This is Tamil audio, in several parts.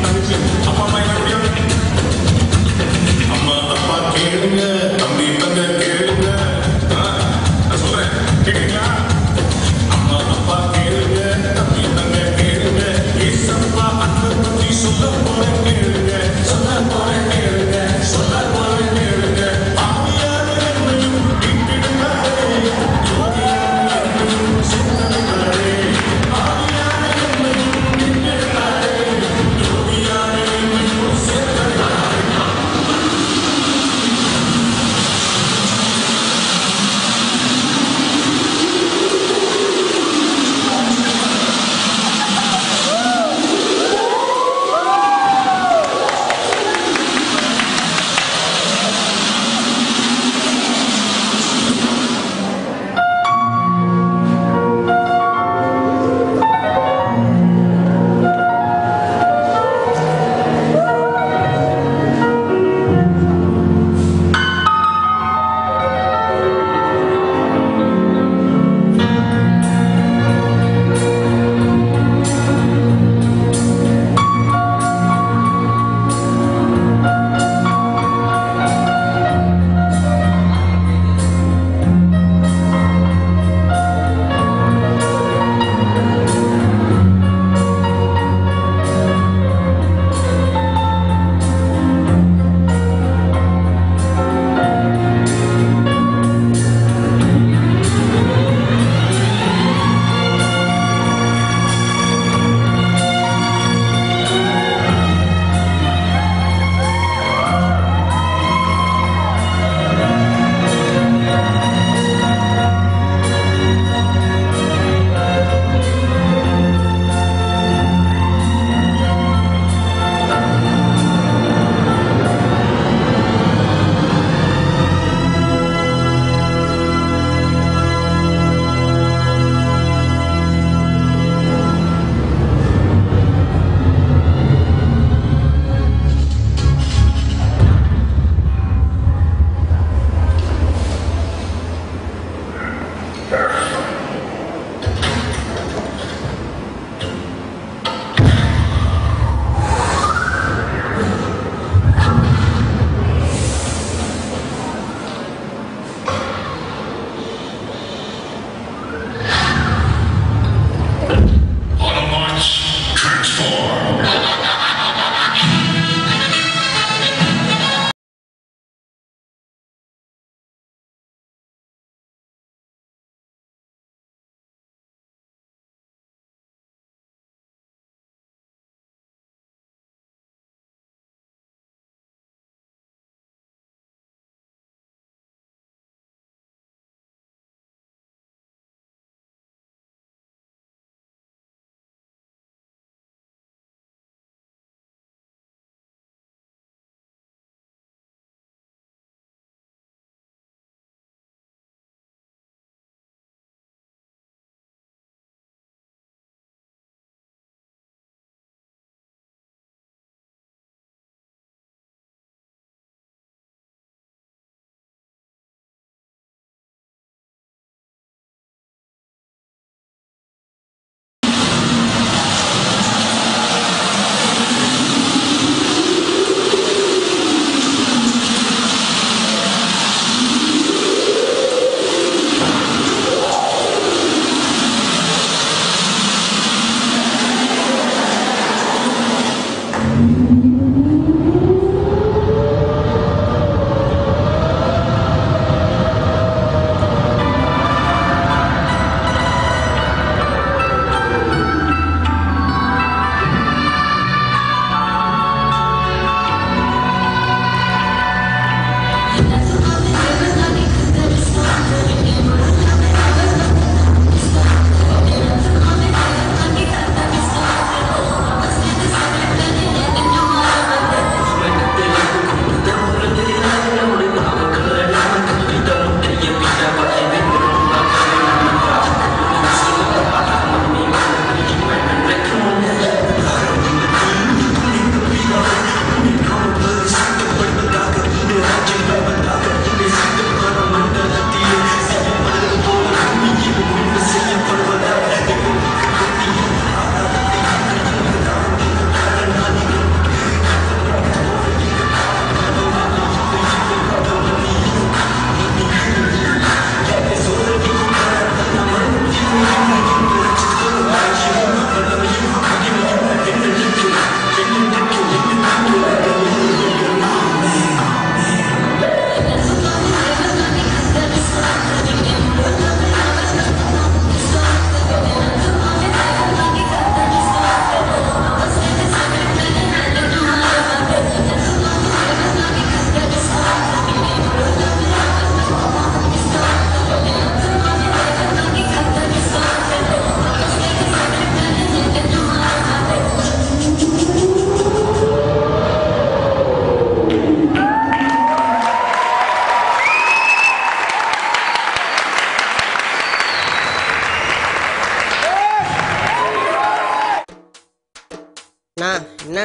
தங்கச்சி அப்பா அம்மா என்ன முடியும் அம்மா அப்பா கேளுங்க தம்பி தங்க கேளுங்க ஆ, நான் சொல்றேன் கேக்குறீங்களா அம்மா அப்பா கேளுங்க தம்பி தங்க கேளுங்க ஏசப்பா அன்பை பத்தி சொல்ல போறேன் கேளுங்க சொல்ல போறேன் கேளுங்க சொல்ல போறேன் கேளுங்க ஆவியான என்னையும் விட்டுடுங்களே ஜோதியான என்னையும் சேர்த்தடுங்களே ஆவியான என்னையும் விட்டுடுங்களே ஜோதியான என்னையும்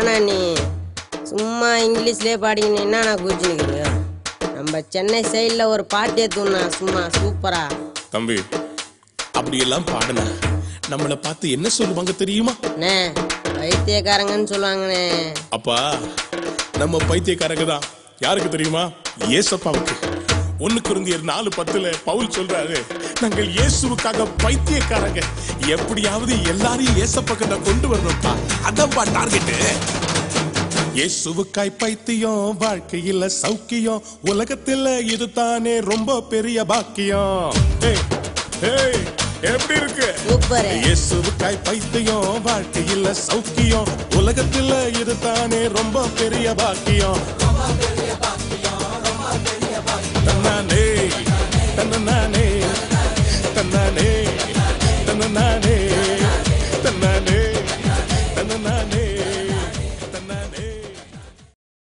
என்னண்ணா நீ சும்மா இங்கிலீஷ்லேயே பாடிக்கின்னு என்னண்ணா குறிச்சு நிற்குது நம்ம சென்னை சைடில் ஒரு பாட்டு ஏற்றுண்ணா சும்மா சூப்பரா தம்பி அப்படியெல்லாம் பாடல நம்மளை பார்த்து என்ன சொல்லுவாங்க தெரியுமா அண்ணே வைத்தியக்காரங்கன்னு சொல்லுவாங்கண்ணே அப்பா நம்ம பைத்தியக்காரங்க தான் யாருக்கு தெரியுமா ஏசப்பாவுக்கு ஒண்ணு குருந்தியர் நாலு பத்துல பவுல் சொல்றாரு நாங்கள் இயேசுவுக்காக பைத்தியக்காரங்க எப்படியாவது எல்லாரையும் ஏசப்பக்கத்தை கொண்டு வரணும்ப்பா அதான்ப்பா டார்கெட்டு இயேசுவுக்காய் பைத்தியம் வாழ்க்கையில சௌக்கியம் உலகத்துல இதுதானே ரொம்ப பெரிய பாக்கியம் ஏய், ஏய், எப்படி இருக்கு சூப்பரு இயேசுவுக்காய் பைத்தியம் வாழ்க்கையில சௌக்கியம் உலகத்துல இதுதானே ரொம்ப பெரிய பாக்கியம்